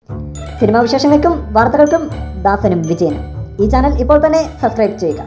cinema വിശേഷങ്ങൾക്കും വാർത്തകൾക്കും ദാസനും വിജയനും ഈ ചാനൽ ഇപ്പോൾ തന്നെ സബ്സ്ക്രൈബ് ചെയ്യുക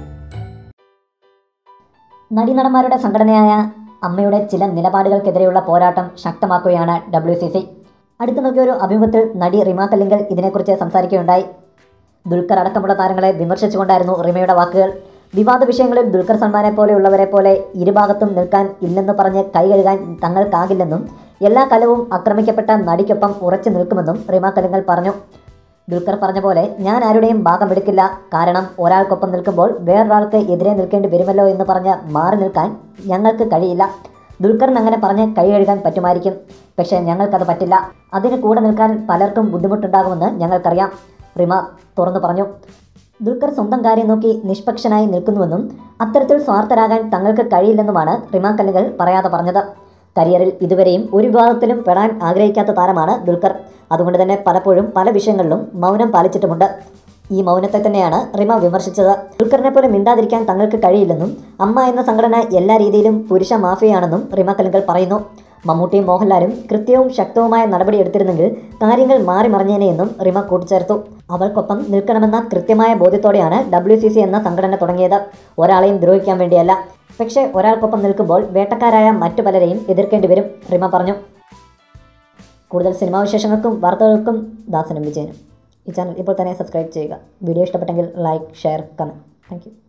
നടീനടന്മാരുടെ സംഘടനയായ അമ്മയുടെ ചില നിലപാടുകൾക്കെതിരെയുള്ള പോരാട്ടം ശക്തമാക്കുകയാണ് ഡബ്ല്യു സി സി അടുത്തു നോക്കിയ ഒരു അഭിമുഖത്തിൽ നടി റിമ കല്ലിങ്കൽ ഇതിനെക്കുറിച്ച് സംസാരിക്കുകയുണ്ടായി ദുൽഖർ അടക്കമുള്ള താരങ്ങളെ വിമർശിച്ചുകൊണ്ടായിരുന്നു റിമയുടെ വാക്കുകൾ വിവാദ വിഷയങ്ങളിൽ ദുൽഖർ സൽമാനെ പോലെയുള്ളവരെ പോലെ ഇരുഭാഗത്തും നിൽക്കാൻ ഇല്ലെന്ന് പറഞ്ഞ് കൈ കഴുകാൻ തങ്ങൾക്കാകില്ലെന്നും എല്ലാ കലവും ആക്രമിക്കപ്പെട്ട നടിക്കൊപ്പം ഉറച്ചു നിൽക്കുമെന്നും റിമ കല്ലിങ്കൽ പറഞ്ഞു ദുൽഖർ പറഞ്ഞ പോലെ ഞാൻ ആരുടെയും ഭാഗം എടുക്കില്ല കാരണം ഒരാൾക്കൊപ്പം നിൽക്കുമ്പോൾ വേറൊരാൾക്ക് എതിരെ നിൽക്കേണ്ടി വരുമല്ലോ എന്ന് പറഞ്ഞ് മാറി നിൽക്കാൻ ഞങ്ങൾക്ക് കഴിയില്ല ദുൽഖറിന് അങ്ങനെ പറഞ്ഞ് കൈ കഴുകാൻ പറ്റുമായിരിക്കും പക്ഷേ ഞങ്ങൾക്കത് പറ്റില്ല അതിന് കൂടെ നിൽക്കാൻ പലർക്കും ബുദ്ധിമുട്ടുണ്ടാകുമെന്ന് ഞങ്ങൾക്കറിയാം റിമ തുറന്നു പറഞ്ഞു ദുൽഖർ സ്വന്തം കാര്യം നോക്കി നിഷ്പക്ഷനായി നിൽക്കുന്നുവെന്നും അത്തരത്തിൽ സ്വാർത്ഥരാകാൻ തങ്ങൾക്ക് കഴിയില്ലെന്നുമാണ് റിമ കല്ലുകൾ പറയാതെ പറഞ്ഞത് കരിയറിൽ ഇതുവരെയും ഒരു വിവാദത്തിലും പെടാൻ ആഗ്രഹിക്കാത്ത താരമാണ് ദുൽഖർ അതുകൊണ്ട് തന്നെ പലപ്പോഴും പല വിഷയങ്ങളിലും മൗനം പാലിച്ചിട്ടുമുണ്ട് ഈ മൗനത്തെ തന്നെയാണ് റിമ വിമർശിച്ചത് ദുൽഖറിനെ പോലെ മിണ്ടാതിരിക്കാൻ തങ്ങൾക്ക് കഴിയില്ലെന്നും അമ്മ എന്ന സംഘടന എല്ലാ രീതിയിലും പുരുഷ മാഫിയയാണെന്നും റിമ കലുങ്കൽ പറയുന്നു മമ്മൂട്ടിയും മോഹൻലാലും കൃത്യവും ശക്തവുമായ നടപടി എടുത്തിരുന്നെങ്കിൽ കാര്യങ്ങൾ മാറി മറിഞ്ഞേനെയെന്നും റിമ കൂട്ടിച്ചേർത്തു അവൾക്കൊപ്പം നിൽക്കണമെന്ന കൃത്യമായ ബോധ്യത്തോടെയാണ് ഡബ്ല്യു സി സി എന്ന സംഘടന തുടങ്ങിയത് ഒരാളെയും ദ്രോഹിക്കാൻ വേണ്ടിയല്ല പക്ഷേ ഒരാൾക്കൊപ്പം നിൽക്കുമ്പോൾ വേട്ടക്കാരായ മറ്റു പലരെയും എതിർക്കേണ്ടി വരും റിമ പറഞ്ഞു കൂടുതൽ സിനിമാ വിശേഷങ്ങൾക്കും വാർത്തകൾക്കും ദാസനും വിജയനും ഈ ചാനൽ ഇപ്പോൾ തന്നെ സബ്സ്ക്രൈബ് ചെയ്യുക വീഡിയോ ഇഷ്ടപ്പെട്ടെങ്കിൽ ലൈക്ക് ഷെയർ കമൻറ്റ് താങ്ക്